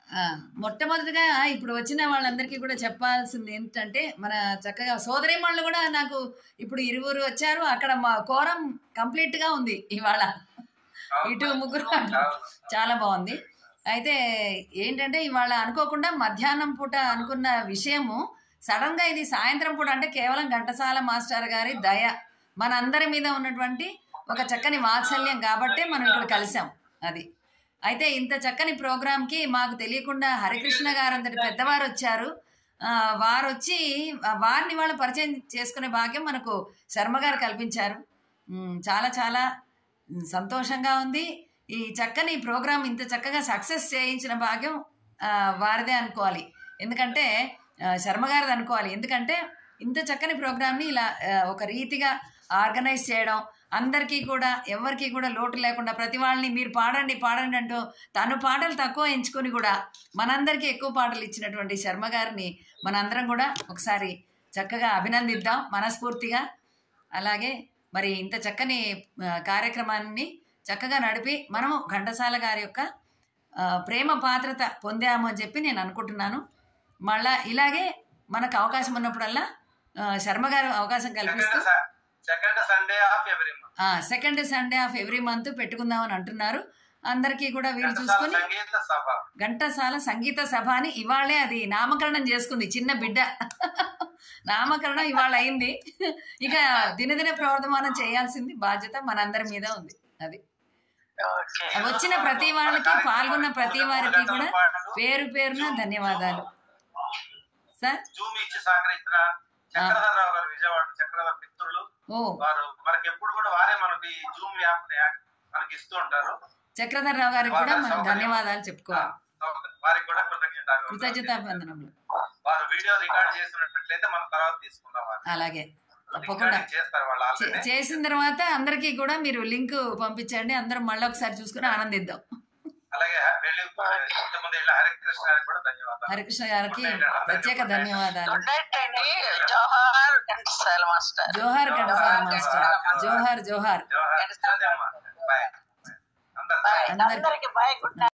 ఆ, మొట్టమొదటిగా ఇప్పుడు వచ్చిన వాళ్ళందరికీ కూడా చెప్పాల్సింది ఏంటంటే మన చక్కగా సోదరిమణులు కూడా నాకు ఇప్పుడు ఇరువురు వచ్చారు అక్కడ మా కోరం కంప్లీట్ గా ఉంది ఇవాళ ఇటు ముగ్గురు అటు. చాలా బాగుంది అయితే ఏంటంటే ఇవాళ అనుకోకుండా మధ్యాహ్నం పూట అనుకున్న విషయము సడన్ గా ఇది సాయంత్రం పూట అంటే కేవలం ఘంటసాల మాస్టర్ గారి దయ మనందరి మీద ఉన్నటువంటి ఒక చక్కని వాత్సల్యం కాబట్టే మనం ఇక్కడ కలిసాం అది అయితే ఇంత చక్కని ప్రోగ్రాంకి మాకు తెలియకుండా హరికృష్ణ గారు అంతటి పెద్దవారు వచ్చారు ఆ, వారు వచ్చి ఆ, వారిని వాళ్ళ పరిచయం చేసుకునే భాగ్యం మనకు శర్మ గారు కల్పించారు ఉమ్, చాలా చాలా ఉమ్, సంతోషంగా ఉంది ఈ చక్కని ప్రోగ్రాం ఇంత చక్కగా సక్సెస్ చేయించిన భాగ్యం ఆ, వారిదే అనుకోవాలి ఎందుకంటే ఆ, శర్మ గారిది అనుకోవాలి ఎందుకంటే ఇంత చక్కని ప్రోగ్రామ్ని ఇలా ఆ, ఒక రీతిగా ఆర్గనైజ్ చేయడం అందరికీ కూడా ఎవరికి కూడా లోటు లేకుండా ప్రతి వాళ్ళని మీరు పాడండి పాడండి అంటూ తను పాటలు తక్కువ ఎంచుకొని కూడా మనందరికీ ఎక్కువ పాటలు ఇచ్చినటువంటి శర్మ గారిని మనందరం కూడా ఒకసారి చక్కగా అభినందిద్దాం మనస్ఫూర్తిగా అలాగే మరి ఇంత చక్కని ఆ, కార్యక్రమాన్ని చక్కగా నడిపి మనము ఘంటసాల గారి యొక్క ఆ, ప్రేమ పాత్రత పొందాము అని చెప్పి నేను అనుకుంటున్నాను మళ్ళా ఇలాగే మనకు అవకాశం ఉన్నప్పుడల్లా ఆ, శర్మ గారు అవకాశం కల్పిస్తూ second Sunday of every month second Sunday of every month పెట్టుకుందామని అంటున్నారు అందరికీ కూడా వీలు చూసుకొని సంగీత సభ ఘంటసాల సంగీత సభ అని ఇవాళే అది నామకరణం చేసుకుంది చిన్న బిడ్డ నామకరణం ఇవాళ అయింది ఇక దినదిన ప్రవర్ధమానం చేయాల్సింది బాధ్యత మనందరి మీద ఉంది అది ఓకే వచ్చిన ప్రతి వాళ్ళకి పాల్గొన్న ప్రతి వారికి కూడా పేరు పేరున ధన్యవాదాలు సార్ జూమ్ ఇచ్చి సహకరించిన చక్రధరరావు గారు విజయవాడ చక్రధర మిత్రులు ఓ వారు మనకి ఎప్పుడు కూడా వారే మనకి జూమ్ యాప్ ని మనకి ఇస్తూ ఉంటారు చక్రధర్ రావు గారికి కూడా మనం ధన్యవాదాలు చెప్పుకోవాలి వారికి కూడా కృతజ్ఞత కృతజ్ఞతాబంధనములు వారు వీడియో రికార్డ్ చేసినట్లయితే మనం తర్వాత తీసుకుందాం వారు అలాగే తప్పకుండా రికార్డింగ్ చేస్తారు వాళ్ళు చే- ఆల్రెడీ చేసిన తర్వాత అందరికీ కూడా మీరు లింక్ పంపించండి అందరం మళ్ళీ ఒకసారి చూసుకుని ఆనందిద్దాం అలాగే వెళ్ళి ఇంతకుముందు వెళ్ళి హరికృష్ణ గారికి కూడా ధన్యవాదాలు హరికృష్ణ గారికి ప్రత్యేక ధన్యవాదాలు గుడ్ నైట్ అండి జోహార్ ఘంటసాల మాస్టర్ జోహార్ ఘంటసాల మాస్టర్ జోహార్ జోహార్ జోహార్. బాయ్ అందరు బాయ్ అందరికీ. అందరికి బాయ్ గుడ్ నైట్